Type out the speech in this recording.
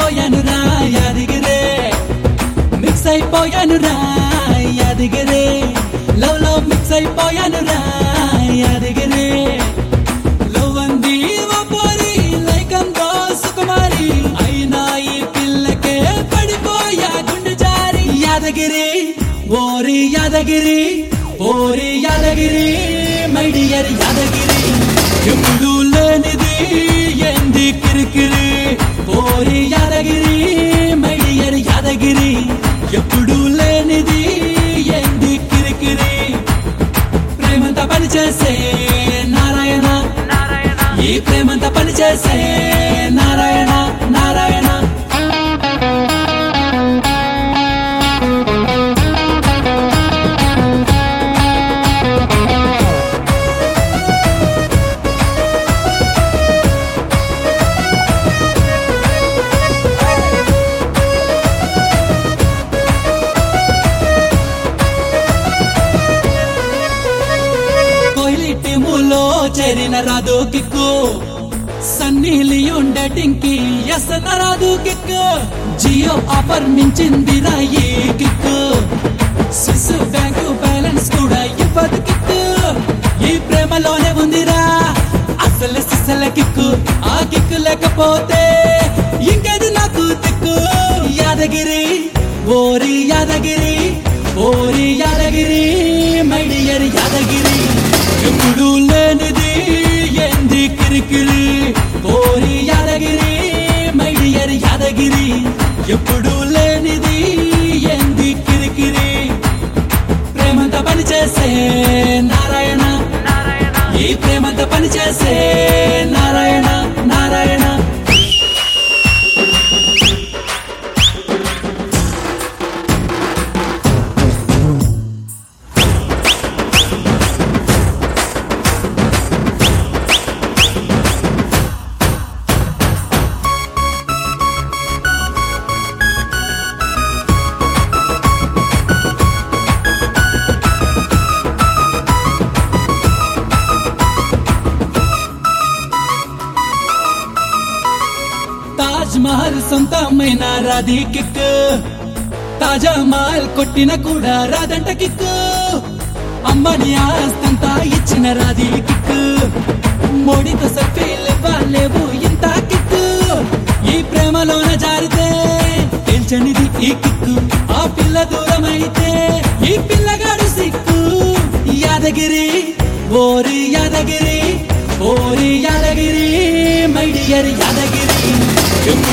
అయిపోయాను రా యాదగిరే మిక్స్ అయిపోయాను రా యాదగిరే లవ్ లో మిక్స్ అయిపోయాను రా యాదగిరే లవ్ అంది ఓ పోరి లైకందో సుకుమారి అయినా ఈ పిల్లకే పడిపోయా గుండె జారి యాదగిరి ఓరి యాదగిరి ఓరి యాదగిరి మైడియర్ యాదగిరి ఎప్పుడు లేనిది ఏంది కిరికిరి ఓరి యాదగిరి మైడియర్ యాదగిరి ఎప్పుడు లేనిది ఏంది కిరికిరి ప్రేమంతా పనిచేసే నారాయణ ఈ ప్రేమంతా పనిచేసే నారాయణ నారాయణ కోహ్లీ టీములో చేరిన రాదు కిక్కు సన్నీ లియోన్ డేటింగ్ కి ఎసన రాదు కిక్కు జియో ఆఫర్ మించింది రాయి కిక్కు స్విస్ బ్యాంకు బ్యాలెన్స్ కూడా ఇవ్వదు కిక్కు ఈ ప్రేమలోనే ఉందిరా అసలు సిసల కిక్కు ఆ కిక్కు లేకపోతే ఇంకేది నాకు దిక్కు యాదగిరి ఓరి యాదగిరి ఓరి యాదగిరి మైడియర్ యాదగిరి ఎప్పుడు లేనిది ఏంది కిరికిరి ఓరి యాదగిరి మైడియర్ యాదగిరి ఎప్పుడు లేనిది ఏంది కిరికిరి ప్రేమంతా పనిచేసే నారాయణ ఈ ప్రేమంతా పనిచేసే నారాయణ నారాయణ తాజ్ మహల్ సొంతమైన రాధి కిక్ తాజా మాల్ కొట్టిన కూడా రాదంట కిక్ అమ్మని ఆస్తంతా ఇచ్చిన రాధి కిక్ మోడీతో సెల్ఫీలు ఇవ్వలేవు ఇంత కిక్ ఈ ప్రేమలోన జారితే తెలిచనిది ఈ కిక్ ఆ పిల్ల దూరం అయితే ఈ పిల్లగాడు సిక్కు యాదగిరి ఓరి యాదగిరి ఓరి యాదగిరి మైడియర్ యాదగిరి ఎప్పుడు